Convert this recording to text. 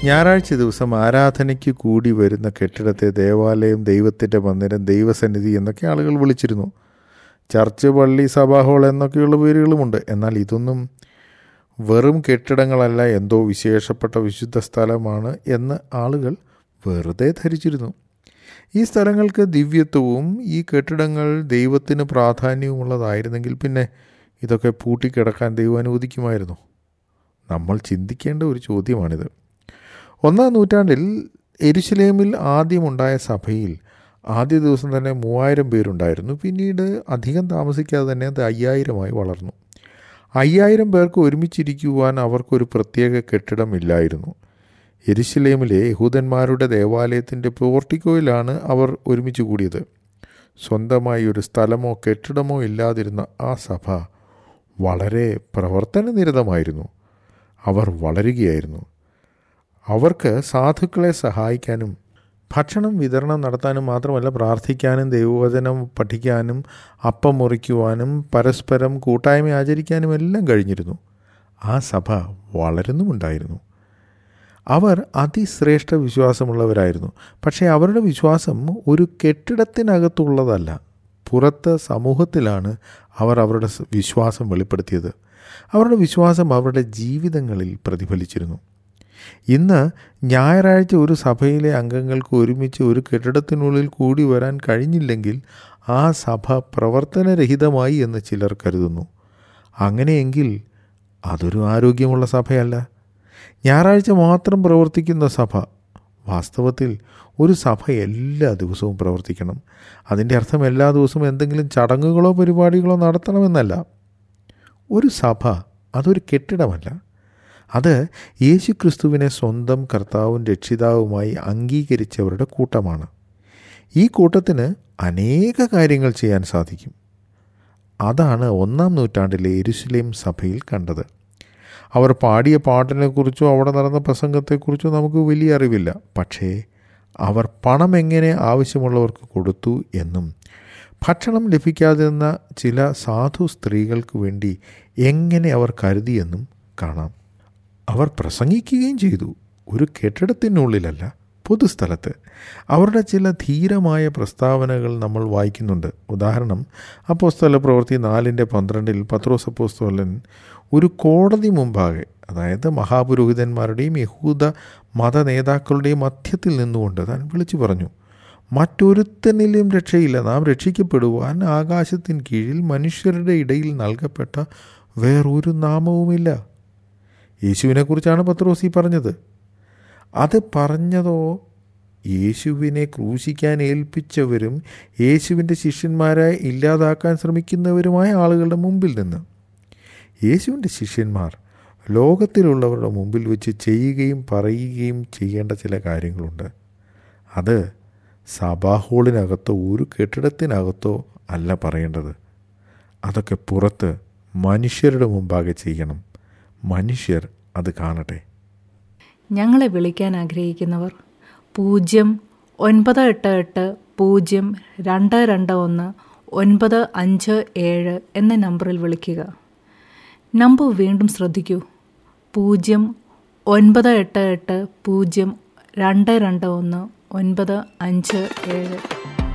ഞായറാഴ്ച ദിവസം ആരാധനയ്ക്ക് കൂടി വരുന്ന കെട്ടിടത്തെ ദേവാലയം ദൈവത്തിൻ്റെ മന്ദിരം ദൈവസന്നിധി എന്നൊക്കെ ആളുകൾ വിളിച്ചിരുന്നു ചർച്ച് പള്ളി സഭാ ഹാൾ എന്നൊക്കെയുള്ള പേരുകളുമുണ്ട് എന്നാൽ ഇതൊന്നും വെറും കെട്ടിടങ്ങളല്ല എന്തോ വിശേഷപ്പെട്ട വിശുദ്ധ സ്ഥലമാണ് എന്ന് ആളുകൾ വെറുതെ ധരിച്ചിരുന്നു ഈ സ്ഥലങ്ങൾക്ക് ദിവ്യത്വവും ഈ കെട്ടിടങ്ങൾ ദൈവത്തിന് പ്രാധാന്യവുമുള്ളതായിരുന്നെങ്കിൽ പിന്നെ ഇതൊക്കെ പൂട്ടിക്കിടക്കാൻ ദൈവം അനുവദിക്കുമായിരുന്നു നമ്മൾ ചിന്തിക്കേണ്ട ഒരു ചോദ്യമാണിത് ഒന്നാം നൂറ്റാണ്ടിൽ എരുശലേമിൽ ആദ്യമുണ്ടായ സഭയിൽ ആദ്യ ദിവസം തന്നെ മൂവായിരം പേരുണ്ടായിരുന്നു പിന്നീട് അധികം താമസിക്കാതെ തന്നെ അത് അയ്യായിരമായി വളർന്നു അയ്യായിരം പേർക്ക് ഒരുമിച്ചിരിക്കുവാൻ അവർക്കൊരു പ്രത്യേക കെട്ടിടമില്ലായിരുന്നു എരുശലേമിലെ യഹൂദന്മാരുടെ ദേവാലയത്തിൻ്റെ പോർട്ടിക്കോയിലാണ് അവർ ഒരുമിച്ച് കൂടിയത് സ്വന്തമായി ഒരു സ്ഥലമോ കെട്ടിടമോ ഇല്ലാതിരുന്ന ആ സഭ വളരെ പ്രവർത്തനനിരതമായിരുന്നു അവർ വളരുകയായിരുന്നു അവർക്ക് സാധുക്കളെ സഹായിക്കാനും ഭക്ഷണം വിതരണം നടത്താനും മാത്രമല്ല പ്രാർത്ഥിക്കാനും ദൈവവചനം പഠിക്കാനും അപ്പം മുറിക്കുവാനും പരസ്പരം കൂട്ടായ്മ ആചരിക്കാനും എല്ലാം കഴിഞ്ഞിരുന്നു ആ സഭ വളരുന്നുമുണ്ടായിരുന്നു അവർ അതിശ്രേഷ്ഠ വിശ്വാസമുള്ളവരായിരുന്നു പക്ഷേ അവരുടെ വിശ്വാസം ഒരു കെട്ടിടത്തിനകത്തുള്ളതല്ല പുറത്ത് സമൂഹത്തിലാണ് അവർ അവരുടെ വിശ്വാസം വെളിപ്പെടുത്തിയത് അവരുടെ വിശ്വാസം അവരുടെ ജീവിതങ്ങളിൽ പ്രതിഫലിച്ചിരുന്നു ഇന്ന് ഞായറാഴ്ച ഒരു സഭയിലെ അംഗങ്ങൾക്ക് ഒരുമിച്ച് ഒരു കെട്ടിടത്തിനുള്ളിൽ കൂടി വരാൻ കഴിഞ്ഞില്ലെങ്കിൽ ആ സഭ പ്രവർത്തനരഹിതമായി എന്ന് ചിലർ കരുതുന്നു അങ്ങനെയെങ്കിൽ അതൊരു ആരോഗ്യമുള്ള സഭയല്ല ഞായറാഴ്ച മാത്രം പ്രവർത്തിക്കുന്ന സഭ വാസ്തവത്തിൽ ഒരു സഭ എല്ലാ ദിവസവും പ്രവർത്തിക്കണം അതിൻ്റെ അർത്ഥം എല്ലാ ദിവസവും എന്തെങ്കിലും ചടങ്ങുകളോ പരിപാടികളോ നടത്തണമെന്നല്ല ഒരു സഭ അതൊരു കെട്ടിടമല്ല അത് യേശു ക്രിസ്തുവിനെ സ്വന്തം കർത്താവും രക്ഷിതാവുമായി അംഗീകരിച്ചവരുടെ കൂട്ടമാണ് ഈ കൂട്ടത്തിന് അനേക കാര്യങ്ങൾ ചെയ്യാൻ സാധിക്കും അതാണ് ഒന്നാം നൂറ്റാണ്ടിലെ എരുസലേം സഭയിൽ കണ്ടത് അവർ പാടിയ പാട്ടിനെക്കുറിച്ചോ അവിടെ നടന്ന പ്രസംഗത്തെക്കുറിച്ചോ നമുക്ക് വലിയ അറിവില്ല പക്ഷേ അവർ പണം എങ്ങനെ ആവശ്യമുള്ളവർക്ക് കൊടുത്തു എന്നും ഭക്ഷണം ലഭിക്കാതിരുന്ന ചില സാധു സ്ത്രീകൾക്ക് വേണ്ടി എങ്ങനെ അവർ കരുതിയെന്നും കാണാം അവർ പ്രസംഗിക്കുകയും ചെയ്തു ഒരു കെട്ടിടത്തിനുള്ളിലല്ല പൊതുസ്ഥലത്ത് അവരുടെ ചില ധീരമായ പ്രസ്താവനകൾ നമ്മൾ വായിക്കുന്നുണ്ട് ഉദാഹരണം അപ്പോസ്തല പ്രവൃത്തി നാലിൻ്റെ പന്ത്രണ്ടിൽ പത്രോസ് അപ്പോസ്തോലൻ ഒരു കോടതി മുമ്പാകെ അതായത് മഹാപുരോഹിതന്മാരുടെയും യഹൂദ മത നേതാക്കളുടെയും മധ്യത്തിൽ നിന്നുകൊണ്ട് താൻ വിളിച്ചു പറഞ്ഞു മറ്റൊരുത്തനിലും രക്ഷയില്ല നാം രക്ഷിക്കപ്പെടുവാൻ ആകാശത്തിന് കീഴിൽ മനുഷ്യരുടെ ഇടയിൽ നൽകപ്പെട്ട വേറൊരു നാമവുമില്ല യേശുവിനെക്കുറിച്ചാണ് പത്രോസി പറഞ്ഞത് അത് പറഞ്ഞതോ യേശുവിനെ ക്രൂശിക്കാൻ ഏൽപ്പിച്ചവരും യേശുവിൻ്റെ ശിഷ്യന്മാരെ ഇല്ലാതാക്കാൻ ശ്രമിക്കുന്നവരുമായ ആളുകളുടെ മുമ്പിൽ നിന്ന് യേശുവിൻ്റെ ശിഷ്യന്മാർ ലോകത്തിലുള്ളവരുടെ മുമ്പിൽ വെച്ച് ചെയ്യുകയും പറയുകയും ചെയ്യേണ്ട ചില കാര്യങ്ങളുണ്ട് അത് സഭാഹോളിനകത്തോ ഒരു കെട്ടിടത്തിനകത്തോ അല്ല പറയേണ്ടത് അതൊക്കെ പുറത്ത് മനുഷ്യരുടെ മുമ്പാകെ ചെയ്യണം മനുഷ്യർ അത് കാണട്ടെ ഞങ്ങളെ വിളിക്കാൻ ആഗ്രഹിക്കുന്നവർ പൂജ്യം ഒൻപത് എട്ട് എട്ട് പൂജ്യം രണ്ട് രണ്ട് ഒന്ന് ഒൻപത് അഞ്ച് ഏഴ് എന്ന നമ്പറിൽ വിളിക്കുക നമ്പർ വീണ്ടും ശ്രദ്ധിക്കൂ പൂജ്യം ഒൻപത് എട്ട് എട്ട് പൂജ്യം രണ്ട് രണ്ട് ഒന്ന് ഒൻപത് അഞ്ച് ഏഴ്